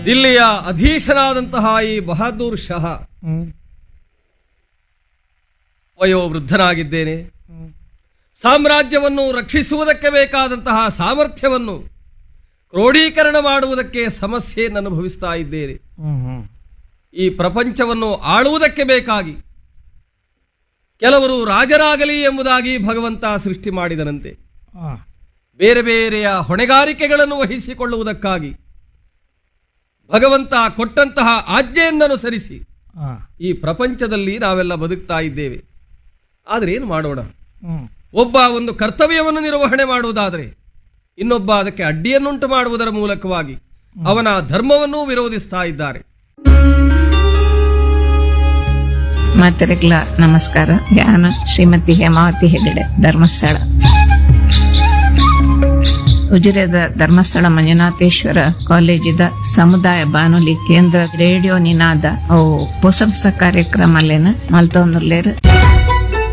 ದಿಲ್ಲಿಯ ಅಧೀಶನಾದಂತಹ ಈ ಬಹದ್ದೂರ್ ಶಹ ಹ್ಮ್ ವಯೋವೃದ್ಧನಾಗಿದ್ದೇನೆ ಸಾಮ್ರಾಜ್ಯವನ್ನು ರಕ್ಷಿಸುವುದಕ್ಕೆ ಬೇಕಾದಂತಹ ಸಾಮರ್ಥ್ಯವನ್ನು ಕ್ರೋಢೀಕರಣ ಮಾಡುವುದಕ್ಕೆ ಸಮಸ್ಯೆಯನ್ನು ಅನುಭವಿಸ್ತಾ ಇದ್ದೇನೆ ಹ್ಮ್ ಹ್ಮ್ ಈ ಪ್ರಪಂಚವನ್ನು ಆಳುವುದಕ್ಕೆ ಬೇಕಾಗಿ ಕೆಲವರು ರಾಜರಾಗಲಿ ಎಂಬುದಾಗಿ ಭಗವಂತ ಸೃಷ್ಟಿ ಮಾಡಿದನಂತೆ ಆ, ಬೇರೆ ಬೇರೆಯ ಹೊಣೆಗಾರಿಕೆಗಳನ್ನು ವಹಿಸಿಕೊಳ್ಳುವುದಕ್ಕಾಗಿ ಭಗವಂತ ಕೊಟ್ಟಂತಹ ಆಜ್ಞೆಯನ್ನನುಸರಿಸಿ ಆ, ಈ ಪ್ರಪಂಚದಲ್ಲಿ ನಾವೆಲ್ಲ ಬದುಕ್ತಾ ಇದ್ದೇವೆ ಆದರೆ ಏನು ಮಾಡೋಣ ಹ್ಮ್ ಒಬ್ಬ ಒಂದು ಕರ್ತವ್ಯವನ್ನು ನಿರ್ವಹಣೆ ಮಾಡುವುದಾದರೆ ಇನ್ನೊಬ್ಬ ಅದಕ್ಕೆ ಅಡ್ಡಿಯನ್ನುಂಟು ಮಾಡುವುದರ ಮೂಲಕವಾಗಿ ಅವನ ಧರ್ಮವನ್ನೂ ವಿರೋಧಿಸ್ತಾ ಇದ್ದಾರೆ ಮಾತರಿಗ್ಲ ನಮಸ್ಕಾರ ನಾನು ಶ್ರೀಮತಿ ಹೇಮಾವತಿ ಹೆಗಡೆ ಧರ್ಮಸ್ಥಳ ಉಜಿರೆದ ಧರ್ಮಸ್ಥಳ ಮಂಜುನಾಥೇಶ್ವರ ಕಾಲೇಜಿದ ಸಮುದಾಯ ಬಾನುಲಿ ಕೇಂದ್ರ ರೇಡಿಯೋ ನಿನಾದ ಅವು ಹೊಸ ಹೊಸ ಕಾರ್ಯಕ್ರಮ ಅಲ್ಲೇನ ಮಲ್ತೊಂದುರ್ಲೇರ್